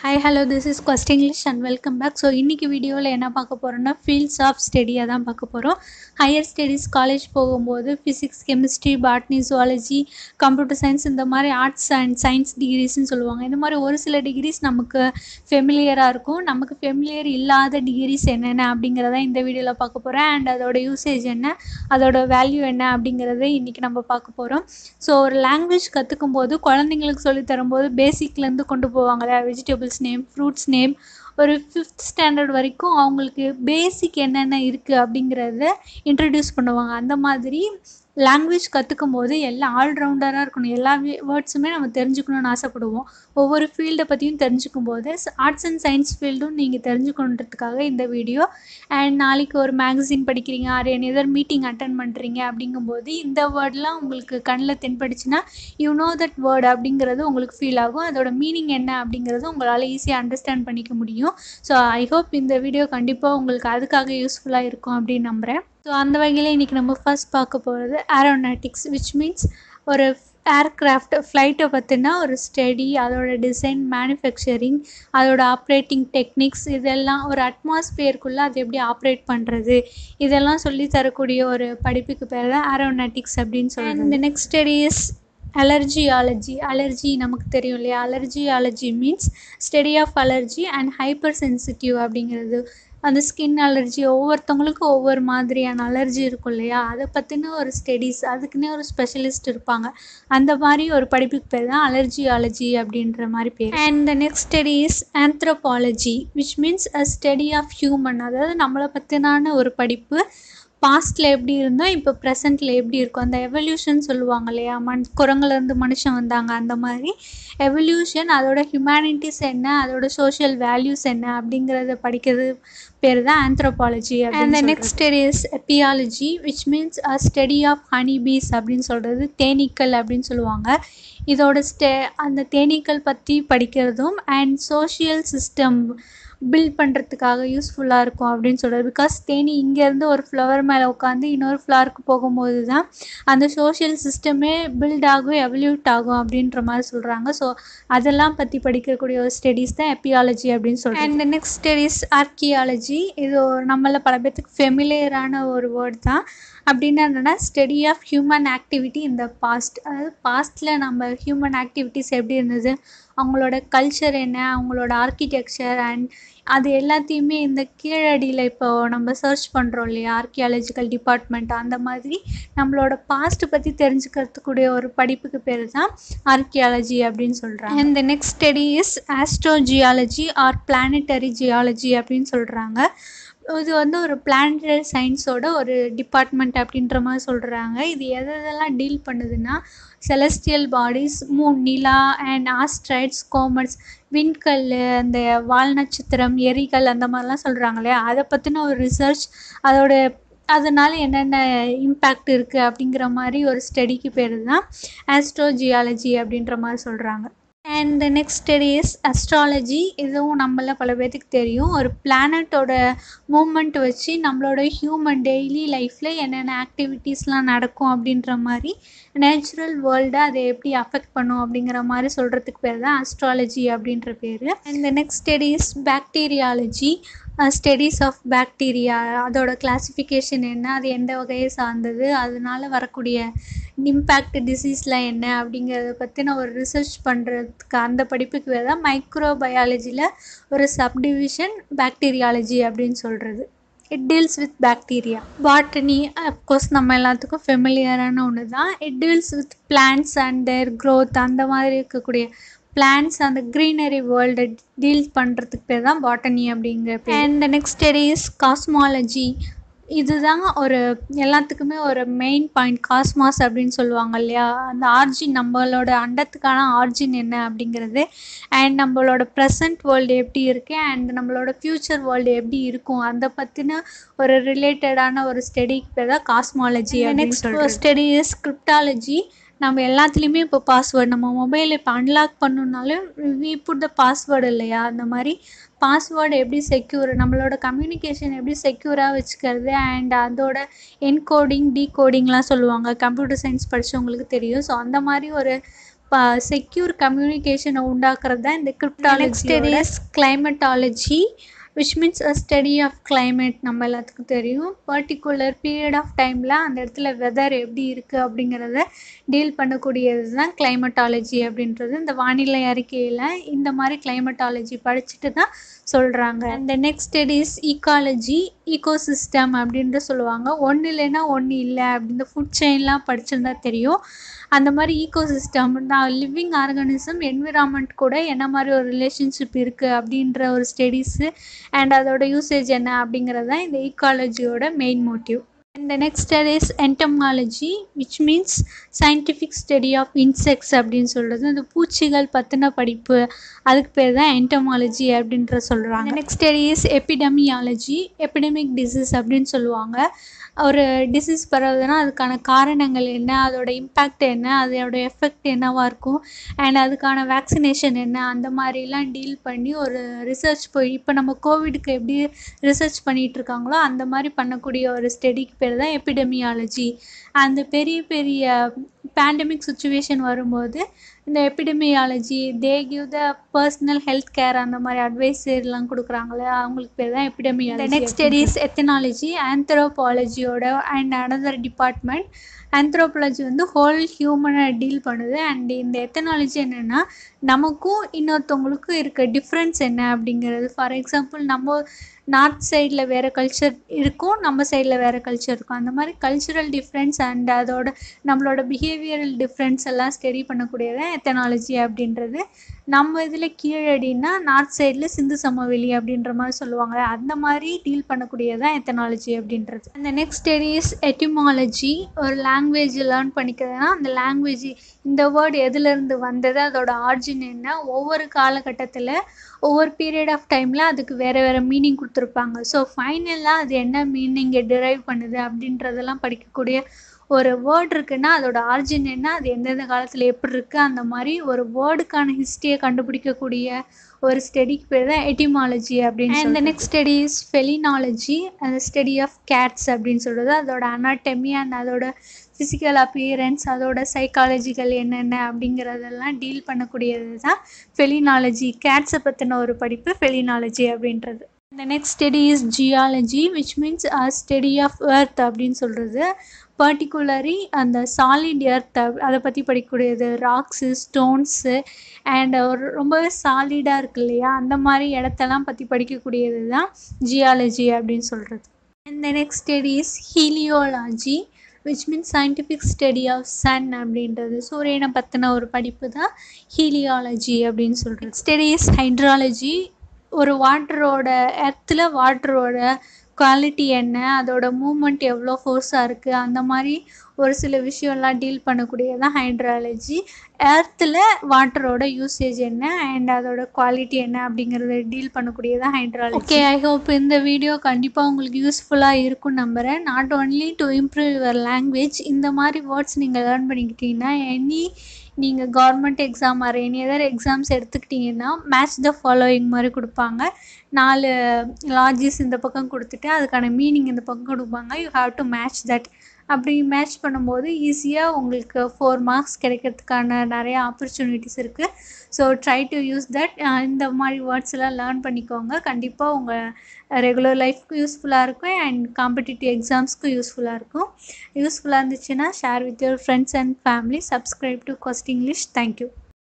hi hello this is Ghost English and welcome back so இன்றைக்கி வீடியோவில் என்ன பார்க்க போகிறோம்னா ஃபீல்ட்ஸ் ஆஃப் ஸ்டடியாக தான் பார்க்க போகிறோம் ஹையர் ஸ்டடீஸ் காலேஜ் போகும்போது physics chemistry botany zoology computer science இந்த மாதிரி ஆர்ட்ஸ் அண்ட் சயின்ஸ் டிகிரிஸ்னு சொல்லுவாங்க இந்த மாதிரி ஒரு சில டிகிரிஸ் நமக்கு ஃபெமிலியராக இருக்கும் நமக்கு ஃபெமிலியர் இல்லாத டிகிரிஸ் என்னென்ன அப்படிங்கிறத இந்த வீடியோவில் பார்க்க போகிறேன் அண்ட் அதோட யூசேஜ் என்ன அதோட வேல்யூ என்ன அப்படிங்கிறத இன்றைக்கி நம்ம பார்க்க போகிறோம் ஸோ ஒரு லாங்குவேஜ் கற்றுக்கும் போது குழந்தைங்களுக்கு சொல்லி தரும்போது பேசிக்லேருந்து கொண்டு போவாங்க வெஜிடபிள்ஸ் நேம் ஃப்ரூட்ஸ் நேம் ஒரு ஃபிஃப்த் ஸ்டாண்டர்ட் வரைக்கும் அவங்களுக்கு பேசிக் என்னென்ன இருக்குது அப்படிங்கிறத இன்ட்ரடியூஸ் பண்ணுவாங்க அந்த மாதிரி லாங்குவேஜ் கற்றுக்கும் போது எல்லாம் ஆல்ரவுண்டராக இருக்கணும் எல்லா வேர்ட்ஸுமே நம்ம தெரிஞ்சுக்கணும்னு ஆசைப்படுவோம் ஒவ்வொரு ஃபீல்டை பற்றியும் தெரிஞ்சுக்கும் போது ஆர்ட்ஸ் அண்ட் சயின்ஸ் ஃபீல்டும் நீங்கள் தெரிஞ்சுக்கணுன்றதுக்காக இந்த வீடியோ அண்ட் நாளைக்கு ஒரு மேகசின் படிக்கிறீங்க or any other meeting attend பண்ணுறீங்க அப்படிங்கும்போது இந்த வேர்ட்லாம் உங்களுக்கு கண்ணில் தென்பட்டுச்சுன்னா யூ நோ தட் வேர்ட் அப்படிங்கிறது உங்களுக்கு ஃபீல் ஆகும் அதோட மீனிங் என்ன அப்படிங்கிறது உங்களால் ஈஸியாக அண்டர்ஸ்டாண்ட் பண்ணிக்க முடியும் ஸோ ஐ ஹோப் இந்த வீடியோ கண்டிப்பாக உங்களுக்கு அதுக்காக யூஸ்ஃபுல்லாக இருக்கும் அப்படின்னு நம்புகிறேன் ஸோ அந்த வகையில் இன்றைக்கி நம்ம ஃபர்ஸ்ட் பார்க்க போகிறது ஏரோநாட்டிக்ஸ் விச் மீன்ஸ் ஒரு ஏர்க்ராஃப்ட் ஃப்ளைட்டை பற்றினா ஒரு ஸ்டடி அதோட டிசைன் மேனுஃபேக்சரிங் அதோட ஆப்ரேட்டிங் டெக்னிக்ஸ் இதெல்லாம் ஒரு அட்மாஸ்பியருக்குள்ளே அது எப்படி ஆப்ரேட் பண்ணுறது இதெல்லாம் சொல்லி தரக்கூடிய ஒரு படிப்புக்கு பேர் தான் ஏரோநாட்டிக்ஸ் அப்படின்னு சொல்லுவாங்க இந்த next study is allergology allergy நமக்கு தெரியும் இல்லையா allergology means study of allergy and hypersensitive அப்படிங்கிறது அந்த ஸ்கின் அலர்ஜி ஒவ்வொருத்தவங்களுக்கும் ஒவ்வொரு மாதிரியான அலர்ஜி இருக்கும் இல்லையா அதை பற்றின ஒரு ஸ்டடீஸ் அதுக்குன்னே ஒரு ஸ்பெஷலிஸ்ட் இருப்பாங்க அந்த மாதிரி ஒரு படிப்புக்கு பேர் தான் அலர்ஜியாலஜி அப்படின்ற மாதிரி பேர் and the next study is anthropology which means a study of human அதாவது நம்மளை பற்றினான ஒரு படிப்பு பாஸ்டில் எப்படி இருந்தோம் இப்போ ப்ரெசண்ட்டில் எப்படி இருக்கும் அந்த எவல்யூஷன் சொல்லுவாங்க இல்லையா மண் குரங்குலேருந்து மனுஷன் வந்தாங்க அந்த மாதிரி எவல்யூஷன் அதோட ஹியூமனிட்டிஸ் என்ன அதோட சோஷியல் வேல்யூஸ் என்ன அப்படிங்கிறத படிக்கிறது பேர் தான் anthropology and the next study is apiology which means a study of honey bees அப்படின்னு சொல்கிறது தேனீக்கள் அப்படின்னு சொல்லுவாங்க இதோட ஸ்டே அந்த தேனீக்கள் பற்றி படிக்கிறதும் அண்ட் சோஷியல் சிஸ்டம் பில்ட் பண்ணுறதுக்காக யூஸ்ஃபுல்லாக இருக்கும் அப்படின்னு சொல்கிறது பிகாஸ் தேனி இங்கேருந்து ஒரு ஃப்ளவர் மேலே உட்காந்து இன்னொரு ஃப்ளவருக்கு போகும்போது தான் அந்த சோஷியல் சிஸ்டமே பில்ட் ஆகும் எவல்யூட் ஆகும் அப்படின்ற மாதிரி சொல்கிறாங்க ஸோ அதெல்லாம் பற்றி படிக்கக்கூடிய ஒரு ஸ்டடீஸ் தான் எப்பியாலஜி அப்படின்னு சொல்கிறாங்க அண்ட் நெக்ஸ்ட் ஸ்டடீஸ் ஆர்கியாலஜி இது நம்மள பல பேர்த்துக்கு ஃபெமிலியரான ஒரு வேர்ட் தான் அப்படின்னா என்னென்னா ஸ்டடி ஆஃப் ஹியூமன் ஆக்டிவிட்டி இந்த பாஸ்ட் அதாவது பாஸ்ட்டில் நம்ம ஹியூமன் ஆக்டிவிட்டிஸ் எப்படி இருந்தது அவங்களோட கல்ச்சர் என்ன அவங்களோட ஆர்கிடெக்சர் அண்ட் அது எல்லாத்தையுமே இந்த கீழடியில் இப்போ நம்ம சர்ச் பண்ணுறோம் இல்லையா ஆர்கியாலஜிக்கல் டிபார்ட்மெண்ட் அந்த மாதிரி நம்மளோட பாஸ்ட் பற்றி தெரிஞ்சுக்கிறதுக்கூடிய ஒரு படிப்புக்கு பேர் தான் ஆர்கியாலஜி அப்படின்னு சொல்கிறாங்க and the next study is astrogeology or planetary geology அப்படின்னு சொல்கிறாங்க இது வந்து ஒரு பிளானட்டரி சயின்ஸோட ஒரு டிபார்ட்மெண்ட் அப்படின்ற மாதிரி சொல்கிறாங்க இது எது எதெல்லாம் டீல் பண்ணுதுன்னா செலஸ்டியல் பாடிஸ் மூன் நிலா அண்ட் ஆஸ்ட்ரைட்ஸ் கோமட்ஸ் விண்கல் அந்த வால் நட்சத்திரம் எரிகள் அந்த மாதிரிலாம் சொல்கிறாங்க இல்லையா அதை பற்றின ஒரு ரிசர்ச் அதோட அதனால் என்னென்ன இம்பேக்ட் இருக்குது அப்படிங்கிற மாதிரி ஒரு ஸ்டடிக்கு பேர் தான் ஆஸ்ட்ரோஜியாலஜி அப்படின்ற மாதிரி சொல்கிறாங்க and the next study is astrology இதுவும் நம்மள பல பேர்த்துக்கு தெரியும் ஒரு பிளானட்டோட மூமெண்ட் வச்சு நம்மளோட ஹியூமன் டெய்லி லைஃப்பில் என்னென்ன ஆக்டிவிட்டீஸ்லாம் நடக்கும் அப்படின்ற மாதிரி நேச்சுரல் வேர்ல்டை அதை எப்படி அஃபெக்ட் பண்ணும் அப்படிங்கிற மாதிரி சொல்கிறதுக்கு பேர் தான் அஸ்ட்ராலஜி அப்படின்ற பேர் and the next study is bacteriology studies of bacteria அதோட கிளாசிஃபிகேஷன் என்ன அது எந்த வகையை சார்ந்தது அதனால வரக்கூடிய இம்பேக்ட் டிசீஸ்லாம் என்ன அப்படிங்கிறத பற்றின ஒரு ரிசர்ச் பண்ணுறதுக்கு அந்த படிப்புக்கு பேர் தான் மைக்ரோபயாலஜியில் ஒரு சப்டிவிஷன் பாக்டீரியாலஜி அப்படின்னு சொல்கிறது it deals with bacteria botany of course நம்ம எல்லாத்துக்கும் ஃபெமிலியரான ஒன்று தான் it deals with plants and their growth அந்த மாதிரி இருக்கக்கூடிய பிளான்ட்ஸ் அந்த க்ரீனரி வேர்ல்டை டீல் பண்ணுறதுக்கு பேர் தான் பாட்டனி அப்படிங்கிற பேர் and next study is cosmology இதுதான் ஒரு எல்லாத்துக்குமே ஒரு மெயின் பாயிண்ட் காஸ்மாஸ் அப்படின்னு சொல்லுவாங்க இல்லையா அந்த ஆர்ஜின் நம்மளோட அண்டத்துக்கான ஆர்ஜின் என்ன அப்படிங்கிறது அண்ட் நம்மளோட ப்ரெசன்ட் வேர்ல்டு எப்படி இருக்குது அண்ட் நம்மளோட ஃப்யூச்சர் வேர்ல்டு எப்படி இருக்கும் அதை பற்றின ஒரு ரிலேட்டடான ஒரு ஸ்டடிக்கு பேர் தான் cosmology next study is cryptology நம்ம எல்லாத்துலேயுமே இப்போ பாஸ்வேர்டு நம்ம மொபைல் இப்போ அன்லாக் பண்ணணுன்னாலும் வி புட் த பாஸ்வேர்டு இல்லையா அந்த மாதிரி பாஸ்வேர்டு எப்படி செக்யூர் நம்மளோட கம்யூனிகேஷன் எப்படி செக்யூராக வச்சுக்கிறது அண்ட் அதோட என்கோடிங் டீகோடிங்லாம் சொல்லுவாங்க கம்ப்யூட்டர் சயின்ஸ் படித்தவங்களுக்கு தெரியும் ஸோ அந்த மாதிரி ஒரு செக்யூர் கம்யூனிகேஷனை உண்டாக்குறது தான் இந்த cryptology climatology which means a study of climate நம்ம எல்லாத்துக்கும் தெரியும் பர்டிகுலர் பீரியட் ஆஃப் டைமில் அந்த இடத்துல வெதர் எப்படி இருக்குது அப்படிங்கிறத டீல் பண்ணக்கூடியது தான் கிளைமட்டாலஜி அப்படின்றது இந்த வானிலை அறிக்கையில் இந்த மாதிரி கிளைமட்டாலஜி படிச்சுட்டு தான் சொல்கிறாங்க அந்த நெக்ஸ்ட் ஸ்டடிஸ் ஈக்காலஜி ஈகோசிஸ்டம் அப்படின்ட்டு சொல்லுவாங்க ஒன்று இல்லைன்னா ஒன்று இல்லை அப்படின்னு ஃபுட் செயின்லாம் படிச்சிருந்தா தெரியும் அந்த மாதிரி ஈகோசிஸ்டம் நான் லிவிங் ஆர்கானிசம் என்விரான்மெண்ட் கூட என்ன மாதிரி ஒரு ரிலேஷன்ஷிப் இருக்குது அப்படின்ற ஒரு ஸ்டடீஸு அண்ட் அதோட யூசேஜ் என்ன அப்படிங்கிறது தான் இந்த ஈக்காலஜியோட main motive and next studies entomology which means scientific study of insects அப்படின்னு சொல்கிறது அந்த பூச்சிகள் பற்றின படிப்பு அதுக்கு பேர் தான் என்டமாலஜி அப்படின்ற சொல்கிறாங்க next studies epidemiology epidemic disease அப்படின்னு சொல்லுவாங்க ஒரு டிசீஸ் பரவுதுன்னா அதுக்கான காரணங்கள் என்ன அதோட இம்பேக்ட் என்ன அதோட எஃபெக்ட் என்னவாக இருக்கும் அண்ட் அதுக்கான வேக்சினேஷன் என்ன அந்த மாதிரிலாம் டீல் பண்ணி ஒரு ரிசர்ச் போய் இப்போ நம்ம கோவிடுக்கு எப்படி ரிசர்ச் பண்ணிகிட்டு இருக்காங்களோ அந்த மாதிரி பண்ணக்கூடிய ஒரு ஸ்டடிக்கு பேர் தான் எபிடமியாலஜி அந்த பெரிய பெரிய பேண்டமிக் சுச்சுவேஷன் வரும்போது இந்த epidemiology they give the personal health care அந்த மாதிரி அட்வைஸ் எல்லாம் கொடுக்குறாங்களே அவங்களுக்கு பேர் தான் எபிடமியாலஜி நெக்ஸ்ட் ஸ்டடிஸ் எத்தனாலஜி ஆந்த்ரோபாலஜியோட அண்ட் அனதர் டிபார்ட்மெண்ட் ஆந்த்ரோபாலஜி வந்து ஹோல் ஹியூமனை டீல் பண்ணுது அண்ட் இந்த எத்தனாலஜி என்னென்னா நமக்கும் இன்னொருத்தவங்களுக்கும் இருக்க டிஃப்ரென்ஸ் என்ன அப்படிங்கிறது ஃபார் எக்ஸாம்பிள் நம்ம நார்த் சைடில் வேறு கல்ச்சர் இருக்கும் நம்ம சைடில் வேறு கல்ச்சர் இருக்கும் அந்த மாதிரி கல்ச்சுரல் டிஃப்ரென்ஸ் அண்ட் அதோட நம்மளோட பிஹேவியரல் டிஃப்ரென்ஸ் எல்லாம் ஸ்டடி பண்ணக்கூடியது எத்தனாலஜி அப்படின்றது நம்ம இதில் கீழடின்னா நார்த் சைடில் சிந்து சமவெளி அப்படின்ற மாதிரி சொல்லுவாங்க அந்த மாதிரி டீல் பண்ணக்கூடியது தான் எத்தனாலஜி அப்படின்றது அந்த நெக்ஸ்ட் ஸ்டடிஸ் எட்டிமாலஜி ஒரு லாங்குவேஜ் லேர்ன் பண்ணிக்கிறதுனா அந்த லாங்குவேஜ் இந்த வேர்டு எதுலேருந்து வந்தது அதோட ஆர்ஜின் என்ன ஒவ்வொரு காலகட்டத்தில் ஒவ்வொரு பீரியட் ஆஃப் டைமில் அதுக்கு வேறு வேறு மீனிங் கொடுத்துருப்பாங்க ஸோ ஃபைனலாக அது என்ன மீனிங்கை டிரைவ் பண்ணுது அப்படின்றதெல்லாம் படிக்கக்கூடிய ஒரு வேர்ட் இருக்குன்னா அதோட ஆர்ஜின் என்ன அது எந்தெந்த காலத்தில் எப்படி இருக்குது அந்த மாதிரி ஒரு வேர்டுக்கான ஹிஸ்ட்ரியை கண்டுபிடிக்கக்கூடிய ஒரு ஸ்டடிக்கு பேர் தான் எட்டிமாலஜி அப்படின்னு அந்த நெக்ஸ்ட் ஸ்டடி இஸ் ஃபெலினாலஜி அந்த ஸ்டடி ஆஃப் கேட்ஸ் அப்படின்னு சொல்கிறது அதோட அனாட்டமி அண்ட் அதோட ஃபிசிக்கல் அப்பியரன்ஸ் அதோட சைக்காலஜிக்கல் என்னென்ன அப்படிங்கிறதெல்லாம் டீல் பண்ணக்கூடியது தான் ஃபெலினாலஜி கேட்ஸை பற்றின ஒரு படிப்பு ஃபெலினாலஜி அப்படின்றது இந்த next study is geology which means a study of earth அப்படின்னு சொல்கிறது பர்டிகுலரி அந்த சாலிட் எர்த் அதை பற்றி படிக்கக்கூடியது ராக்ஸு ஸ்டோன்ஸு அண்ட் ஒரு ரொம்பவே சாலிடாக இருக்கு இல்லையா அந்த மாதிரி இடத்தெல்லாம் பற்றி படிக்கக்கூடியது தான் ஜியாலஜி அப்படின்னு சொல்கிறது இந்த next study is heliology which means scientific study of sun அப்படின்றது சூரியனை பற்றின ஒரு படிப்பு தான் ஹீலியாலஜி அப்படின்னு சொல்கிறது ஸ்டடி இஸ் ஹைட்ராலஜி ஒரு வாட்டரோட எர்த்தில் வாட்டரோட குவாலிட்டி என்ன அதோட மூமெண்ட் எவ்வளோ ஃபோர்ஸாக இருக்குது அந்த மாதிரி ஒரு சில விஷயம்லாம் டீல் பண்ணக்கூடியதான் ஹைட்ராலஜி எர்த்தில் வாட்டரோட யூசேஜ் என்ன அண்ட் அதோட குவாலிட்டி என்ன அப்படிங்கிறத டீல் பண்ணக்கூடியதான் ஹைட்ராலஜி ஓகே ஐ ஹோப் இந்த வீடியோ கண்டிப்பாக உங்களுக்கு யூஸ்ஃபுல்லாக இருக்கும் நம்புகிறேன் not only to improve your language இந்த மாதிரி வேர்ட்ஸ் நீங்கள் லேர்ன் பண்ணிக்கிட்டீங்கன்னா எனி நீங்கள் government exam or any other exams எடுத்துக்கிட்டிங்கன்னா மேட்ச் த ஃபாலோயிங் மாதிரி கொடுப்பாங்க நாலு லாஜிஸ் இந்த பக்கம் கொடுத்துட்டு அதுக்கான மீனிங் இந்த பக்கம் கொடுப்பாங்க you have to match that அப்படி மேட்ச் பண்ணும்போது ஈஸியாக உங்களுக்கு ஃபோர் மார்க்ஸ் கிடைக்கிறதுக்கான நிறைய ஆப்பர்ச்சுனிட்டிஸ் இருக்குது so try to use that இந்த மாதிரி வேர்ட்ஸ் எல்லாம் லேர்ன் பண்ணிக்கோங்க கண்டிப்பாக உங்கள் ரெகுலர் லைஃப்க்கு யூஸ்ஃபுல்லாக இருக்கும் அண்ட் காம்படிட்டிவ் எக்ஸாம்ஸ்க்கும் யூஸ்ஃபுல்லாக இருக்கும் யூஸ்ஃபுல்லாக இருந்துச்சுன்னா share with your friends and family subscribe to quest English thank you